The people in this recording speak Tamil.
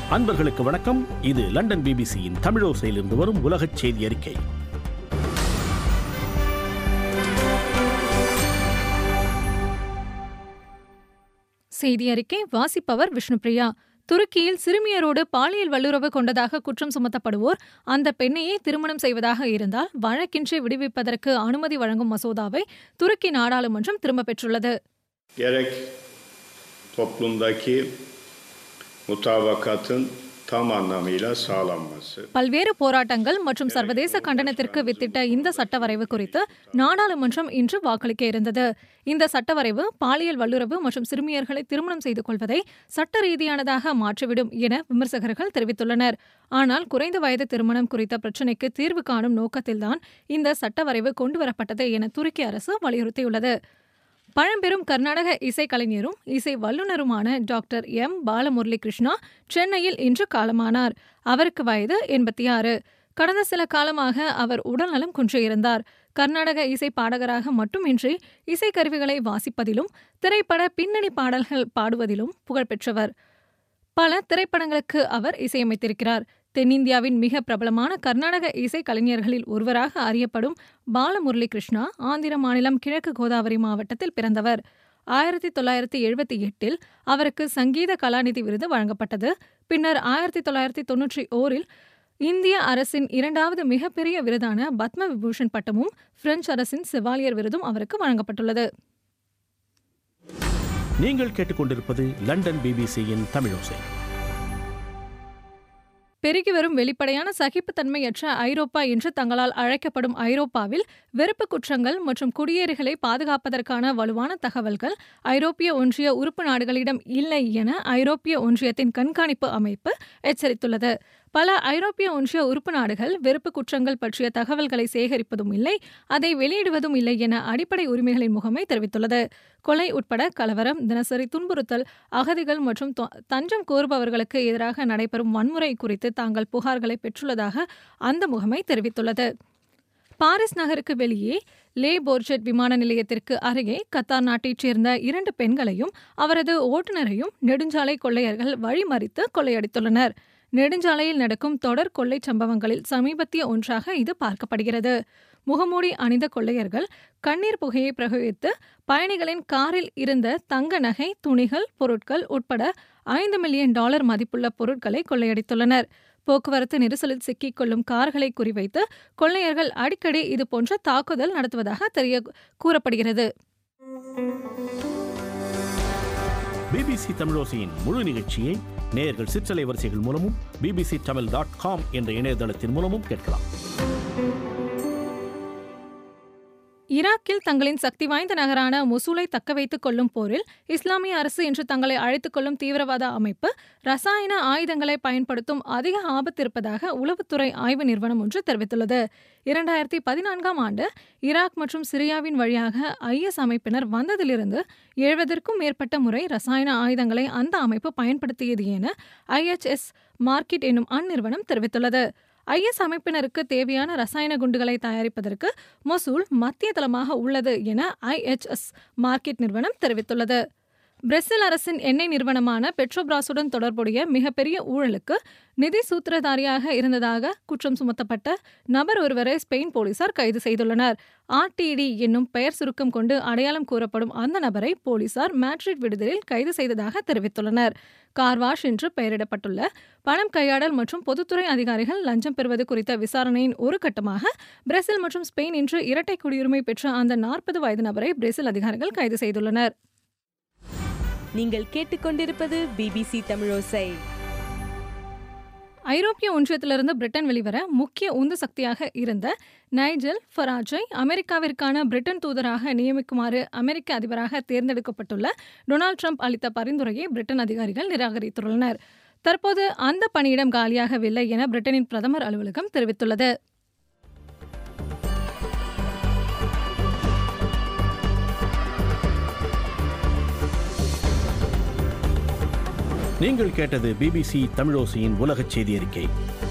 அன்பர்களுக்கு வணக்கம் இது லண்டன் பிபிசியின் தமிழோசையிலிருந்து வரும் உலகச் செய்தி அறிக்கை செய்தி அறிக்கை வாசிப்பவர் விஷ்ணுபிரியா துருக்கியில் சிறுமியரோடு பாலியல் வல்லுறவு கொண்டதாக குற்றம் சுமத்தப்படுவோர் அந்த பெண்ணையே திருமணம் செய்வதாக இருந்தால் வழக்கின்றி விடுவிப்பதற்கு அனுமதி வழங்கும் மசோதாவை துருக்கி நாடாளுமன்றம் திரும்பப் பெற்றுள்ளது gerek toplumdaki mutabakatın tam anlamıyla sağlanması. பல்வேறு போராட்டங்கள் மற்றும் சர்வதேச கண்டனத்திற்கு வித்திட்ட இந்த சட்டவரைவு குறித்து நாடாளுமன்றம் இன்று வாக்களிக்க இருந்தது இந்த சட்டவரைவு பாலியல் வல்லுறவு மற்றும் சிறுமியர்களை திருமணம் செய்து கொள்வதை சட்ட ரீதியானதாக மாற்றிவிடும் என விமர்சகர்கள் தெரிவித்துள்ளனர் ஆனால் குறைந்த வயது திருமணம் குறித்த பிரச்சினைக்கு தீர்வு காணும் நோக்கத்தில்தான் இந்த சட்டவரைவு கொண்டுவரப்பட்டது என துருக்கி அரசு வலியுறுத்தியுள்ளது பழம்பெரும் கர்நாடக இசைக்கலைஞரும் இசை வல்லுநருமான டாக்டர் எம் பாலமுரளி கிருஷ்ணா சென்னையில் இன்று காலமானார் அவருக்கு வயது எண்பத்தி ஆறு கடந்த சில காலமாக அவர் உடல்நலம் குன்றியிருந்தார் கர்நாடக இசை பாடகராக மட்டுமின்றி இசைக்கருவிகளை வாசிப்பதிலும் திரைப்பட பின்னணி பாடல்கள் பாடுவதிலும் புகழ்பெற்றவர் பல திரைப்படங்களுக்கு அவர் இசையமைத்திருக்கிறார் தென்னிந்தியாவின் மிக பிரபலமான கர்நாடக இசை கலைஞர்களில் ஒருவராக அறியப்படும் பாலமுரளி கிருஷ்ணா ஆந்திர மாநிலம் கிழக்கு கோதாவரி மாவட்டத்தில் பிறந்தவர் ஆயிரத்தி தொள்ளாயிரத்தி எழுபத்தி எட்டில் அவருக்கு சங்கீத கலாநிதி விருது வழங்கப்பட்டது பின்னர் ஆயிரத்தி தொள்ளாயிரத்தி தொன்னூற்றி ஓரில் இந்திய அரசின் இரண்டாவது மிகப்பெரிய விருதான பத்ம விபூஷன் பட்டமும் பிரெஞ்சு அரசின் செவாலியர் விருதும் அவருக்கு வழங்கப்பட்டுள்ளது நீங்கள் கேட்டுக்கொண்டிருப்பது லண்டன் பிபிசியின் தமிழோசை பெருகி வரும் வெளிப்படையான சகிப்புத்தன்மையற்ற ஐரோப்பா என்று தங்களால் அழைக்கப்படும் ஐரோப்பாவில் வெறுப்பு குற்றங்கள் மற்றும் குடியேறிகளை பாதுகாப்பதற்கான வலுவான தகவல்கள் ஐரோப்பிய ஒன்றிய உறுப்பு நாடுகளிடம் இல்லை என ஐரோப்பிய ஒன்றியத்தின் கண்காணிப்பு அமைப்பு எச்சரித்துள்ளது பல ஐரோப்பிய ஒன்றிய உறுப்பு நாடுகள் வெறுப்பு குற்றங்கள் பற்றிய தகவல்களை சேகரிப்பதும் இல்லை அதை வெளியிடுவதும் இல்லை என அடிப்படை உரிமைகளின் முகமை தெரிவித்துள்ளது கொலை உட்பட கலவரம் தினசரி துன்புறுத்தல் அகதிகள் மற்றும் தொ- தஞ்சம் கோருபவர்களுக்கு எதிராக நடைபெறும் வன்முறை குறித்து தாங்கள் புகார்களை பெற்றுள்ளதாக அந்த முகமை தெரிவித்துள்ளது பாரிஸ் நகருக்கு வெளியே லே போர்ஜெட் விமான நிலையத்திற்கு அருகே கத்தார் நாட்டைச் சேர்ந்த இரண்டு பெண்களையும் அவரது ஓட்டுநரையும் நெடுஞ்சாலை கொள்ளையர்கள் வழிமறித்து கொள்ளையடித்துள்ளனர் நெடுஞ்சாலையில் நடக்கும் தொடர் கொள்ளைச் சம்பவங்களில் சமீபத்திய ஒன்றாக இது பார்க்கப்படுகிறது முகமூடி அணிந்த கொள்ளையர்கள் கண்ணீர் புகையை பிரயோகித்து பயணிகளின் காரில் இருந்த தங்க நகை துணிகள் பொருட்கள் உட்பட ஐந்து மில்லியன் டாலர் மதிப்புள்ள பொருட்களை கொள்ளையடித்துள்ளனர் போக்குவரத்து நெரிசலில் சிக்கிக் கொள்ளும் கார்களை குறிவைத்து கொள்ளையர்கள் அடிக்கடி இதுபோன்ற தாக்குதல் நடத்துவதாக தெரிய கூறப்படுகிறது பிபிசி தமிழோசையின் முழு நிகழ்ச்சியை நேயர்கள் சிற்றலை வரிசைகள் மூலமும் பிபிசி தமிழ் டாட் காம் என்ற இணையதளத்தின் மூலமும் கேட்கலாம் ஈராக்கில் தங்களின் சக்தி வாய்ந்த நகரான மொசூலை தக்கவைத்துக் கொள்ளும் போரில் இஸ்லாமிய அரசு என்று தங்களை அழைத்துக் கொள்ளும் தீவிரவாத அமைப்பு ரசாயன ஆயுதங்களை பயன்படுத்தும் அதிக ஆபத்து இருப்பதாக உளவுத்துறை ஆய்வு நிறுவனம் ஒன்று தெரிவித்துள்ளது இரண்டாயிரத்தி பதினான்காம் ஆண்டு ஈராக் மற்றும் சிரியாவின் வழியாக ஐஎஸ் அமைப்பினர் வந்ததிலிருந்து எழுபதற்கும் மேற்பட்ட முறை ரசாயன ஆயுதங்களை அந்த அமைப்பு பயன்படுத்தியது என ஐஎச்எஸ் மார்க்கெட் என்னும் அந்நிறுவனம் தெரிவித்துள்ளது ஐஎஸ் அமைப்பினருக்கு தேவையான ரசாயன குண்டுகளை தயாரிப்பதற்கு மொசூல் மத்திய தளமாக உள்ளது என ஐஎச்எஸ் மார்க்கெட் நிறுவனம் தெரிவித்துள்ளது பிரேசில் அரசின் எண்ணெய் நிறுவனமான பெட்ரோபிராஸுடன் தொடர்புடைய மிகப்பெரிய ஊழலுக்கு நிதி சூத்திரதாரியாக இருந்ததாக குற்றம் சுமத்தப்பட்ட நபர் ஒருவரை ஸ்பெயின் போலீசார் கைது செய்துள்ளனர் ஆர்டிடி என்னும் பெயர் சுருக்கம் கொண்டு அடையாளம் கூறப்படும் அந்த நபரை போலீசார் மேட்ரிட் விடுதலில் கைது செய்ததாக தெரிவித்துள்ளனர் கார்வாஷ் என்று பெயரிடப்பட்டுள்ள பணம் கையாடல் மற்றும் பொதுத்துறை அதிகாரிகள் லஞ்சம் பெறுவது குறித்த விசாரணையின் ஒரு கட்டமாக பிரேசில் மற்றும் ஸ்பெயின் இன்று இரட்டை குடியுரிமை பெற்ற அந்த நாற்பது வயது நபரை பிரேசில் அதிகாரிகள் கைது செய்துள்ளனர் நீங்கள் கேட்டுக்கொண்டிருப்பது பிபிசி தமிழோசை ஐரோப்பிய ஒன்றியத்திலிருந்து பிரிட்டன் வெளிவர முக்கிய உந்து சக்தியாக இருந்த நைஜல் ஃபராஜை அமெரிக்காவிற்கான பிரிட்டன் தூதராக நியமிக்குமாறு அமெரிக்க அதிபராக தேர்ந்தெடுக்கப்பட்டுள்ள டொனால்ட் ட்ரம்ப் அளித்த பரிந்துரையை பிரிட்டன் அதிகாரிகள் நிராகரித்துள்ளனர் தற்போது அந்த பணியிடம் காலியாகவில்லை என பிரிட்டனின் பிரதமர் அலுவலகம் தெரிவித்துள்ளது நீங்கள் கேட்டது பிபிசி தமிழோசையின் உலகச் செய்தி அறிக்கை